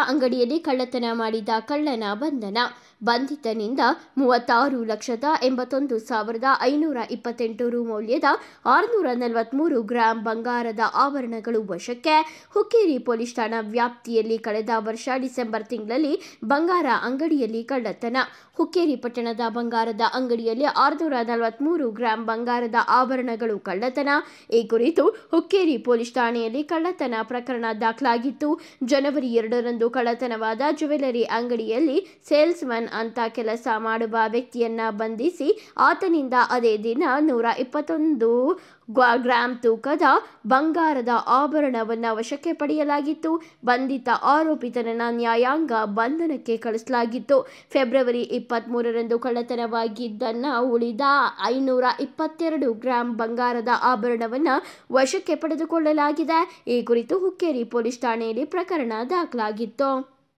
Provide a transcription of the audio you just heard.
ಅಂಗಡಿಯಲ್ಲಿ ಕಳ್ಳತನ ಮಾಡಿದ ಕಳ್ಳನ ಬಂಧನ ಬಂಧಿತನಿಂದ ಮೂವತ್ತಾರು ಲಕ್ಷದ ಎಂಬತ್ತೊಂದು ಸಾವಿರದ ಐನೂರ ಇಪ್ಪತ್ತೆಂಟು ರು ಮೌಲ್ಯದ ಆರುನೂರ ನಲವತ್ಮೂರು ಗ್ರಾಂ ಬಂಗಾರದ ಆಭರಣಗಳು ವಶಕ್ಕೆ ಹುಕ್ಕೇರಿ ಪೊಲೀಸ್ ಠಾಣಾ ವ್ಯಾಪ್ತಿಯಲ್ಲಿ ಕಳೆದ ವರ್ಷ ಡಿಸೆಂಬರ್ ತಿಂಗಳಲ್ಲಿ ಬಂಗಾರ ಅಂಗಡಿಯಲ್ಲಿ ಕಳ್ಳತನ ಹುಕ್ಕೇರಿ ಪಟ್ಟಣದ ಬಂಗಾರದ ಅಂಗಡಿಯಲ್ಲಿ ಆರುನೂರ ನಲವತ್ಮೂರು ಗ್ರಾಂ ಬಂಗಾರದ ಆಭರಣಗಳು ಕಳ್ಳತನ ಈ ಕುರಿತು ಹುಕ್ಕೇರಿ ಪೊಲೀಸ್ ಠಾಣೆಯಲ್ಲಿ ಕಳ್ಳತನ ಪ್ರಕರಣ ದಾಖಲಾಗಿತ್ತು ಜನವರಿ ಎರಡರಂದು ಕಳ್ಳತನವಾದ ಜ್ಯುವೆಲರಿ ಅಂಗಡಿಯಲ್ಲಿ ಸೇಲ್ಸ್ಮನ್ ಅಂತ ಕೆಲಸ ಮಾಡುವ ವ್ಯಕ್ತಿಯನ್ನ ಬಂಧಿಸಿ ಆತನಿಂದ ಅದೇ ದಿನ ನೂರ ಇಪ್ಪತ್ತೊಂದು ಗ್ವಾ- ಗ್ರಾಂ ತೂಕದ ಬಂಗಾರದ ಆಭರಣವನ್ನು ವಶಕ್ಕೆ ಪಡೆಯಲಾಗಿತ್ತು ಬಂಧಿತ ಆರೋಪಿತನನ್ನ ನ್ಯಾಯಾಂಗ ಬಂಧನಕ್ಕೆ ಕಳಿಸಲಾಗಿತ್ತು ಫೆಬ್ರವರಿ ಇಪ್ಪತ್ತ್ಮೂರರಂದು ಕಳ್ಳತನವಾಗಿದ್ದನ್ನ ಉಳಿದ ಐನೂರ ಇಪ್ಪತ್ತೆರಡು ಗ್ರಾಂ ಬಂಗಾರದ ಆಭರಣವನ್ನು ವಶಕ್ಕೆ ಪಡೆದುಕೊಳ್ಳಲಾಗಿದೆ ಈ ಕುರಿತು ಹುಕ್ಕೇರಿ ಪೊಲೀಸ್ ಠಾಣೆಯಲ್ಲಿ ಪ್ರಕರಣ ದಾಖಲಾಗಿತ್ತು